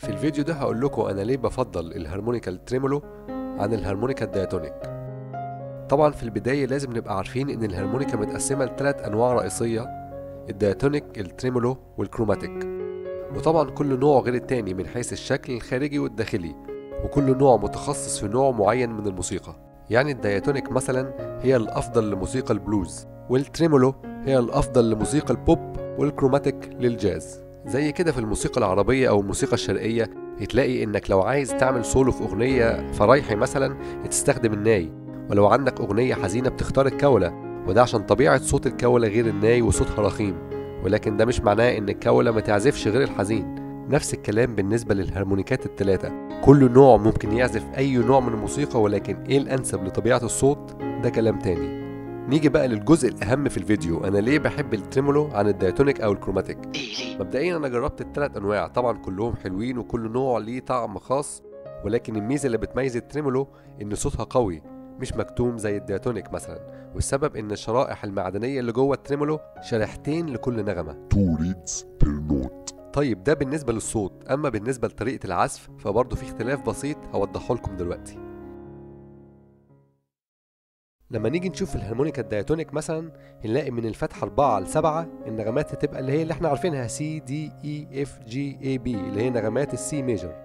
في الفيديو ده هقول لكم انا ليه بفضل الهارمونيكا التريمولو عن الهارمونيكا الدياتونيك طبعا في البداية لازم نبقى عارفين ان الهارمونيكا متقسمة لثلاث انواع رئيسية الدياتونيك التريمولو والكروماتيك وطبعا كل نوع غير التاني من حيث الشكل الخارجي والداخلي وكل نوع متخصص في نوع معين من الموسيقى يعني الدياتونيك مثلا هي الافضل لموسيقى البلوز والتريمولو هي الافضل لموسيقى البوب والكروماتيك للجاز زي كده في الموسيقى العربية أو الموسيقى الشرقية هتلاقي إنك لو عايز تعمل سولو في أغنية فرايحي مثلا هتستخدم الناي ولو عندك أغنية حزينة بتختار الكولة وده عشان طبيعة صوت الكولة غير الناي وصوتها رخيم ولكن ده مش معناه إن الكولة ما تعزفش غير الحزين نفس الكلام بالنسبة للهارمونيكات التلاتة كل نوع ممكن يعزف أي نوع من الموسيقى ولكن إيه الأنسب لطبيعة الصوت ده كلام تاني نيجي بقى للجزء الأهم في الفيديو أنا ليه بحب التريمولو عن الدايتونيك أو الكروماتيك مبدئيا أنا جربت التلات أنواع طبعا كلهم حلوين وكل نوع ليه طعم خاص ولكن الميزة اللي بتميز التريمولو إن صوتها قوي مش مكتوم زي الدياتونيك مثلا والسبب إن الشرائح المعدنية اللي جوه التريمولو شريحتين لكل نغمة two reeds per note. طيب ده بالنسبة للصوت أما بالنسبة لطريقة العزف فبرضه في اختلاف بسيط هوضحه لكم دلوقتي لما نيجي نشوف الهارمونيكا الدياتونيك مثلا هنلاقي من الفتحة 4 ل 7 النغمات هتبقى اللي هي اللي احنا عارفينها سي دي اي اف جي اي بي اللي هي نغمات السي ميجر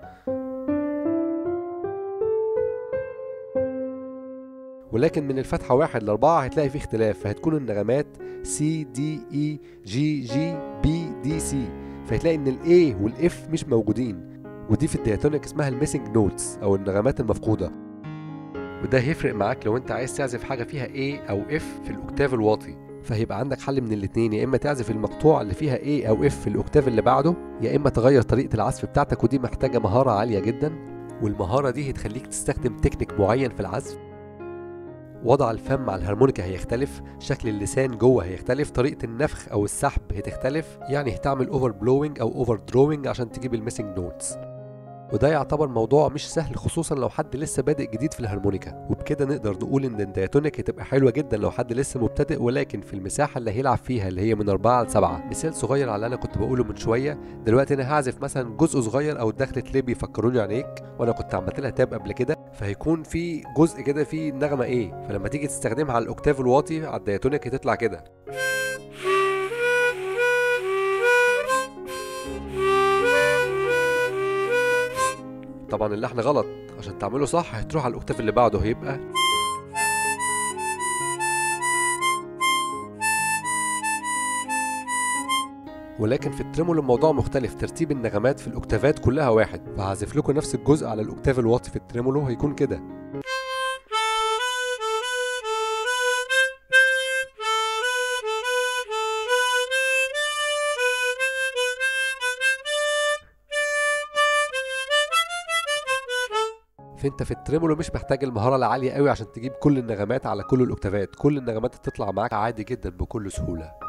ولكن من الفتحة واحد لأربعة هتلاقي في اختلاف فهتكون النغمات سي دي اي جي جي بي دي سي فهتلاقي ان الاي والاف مش موجودين ودي في الدياتونيك اسمها الميسنج نوتس او النغمات المفقودة وده هيفرق معاك لو انت عايز تعزف حاجة فيها A أو F في الأوكتاف الواطي فهيبقى عندك حل من الاتنين يا إما تعزف المقطوع اللي فيها A أو F في الأوكتاف اللي بعده يا إما تغير طريقة العزف بتاعتك ودي محتاجة مهارة عالية جدا والمهارة دي هتخليك تستخدم تكنيك معين في العزف وضع الفم على الهارمونيكا هيختلف شكل اللسان جوه هيختلف طريقة النفخ أو السحب هتختلف يعني هتعمل اوفر بلوينج أو اوفر دروينج عشان تجيب الميسنج نوتس وده يعتبر موضوع مش سهل خصوصا لو حد لسه بادئ جديد في الهارمونيكا وبكده نقدر نقول ان الدياتونيك هتبقى حلوه جدا لو حد لسه مبتدئ ولكن في المساحه اللي هيلعب فيها اللي هي من 4 ل 7 مثال صغير على اللي انا كنت بقوله من شويه دلوقتي انا هعزف مثلا جزء صغير او دخلة ليه بيفكروني عليك وانا كنت عملت لها تاب قبل كده فهيكون في جزء كده فيه نغمه ايه فلما تيجي تستخدمها على الاوكتاف الواطي على الدياتونيك هتطلع كده طبعا اللحن غلط عشان تعمله صح هتروح على الاوكتاف اللي بعده هيبقى ولكن في التريمولو الموضوع مختلف ترتيب النغمات في الاوكتافات كلها واحد فهعزف لكم نفس الجزء على الاوكتاف الواطي في التريمولو هيكون كده فانت في التريمولو مش محتاج المهاره العاليه قوي عشان تجيب كل النغمات على كل الاوكتافات كل النغمات تطلع معاك عادي جدا بكل سهوله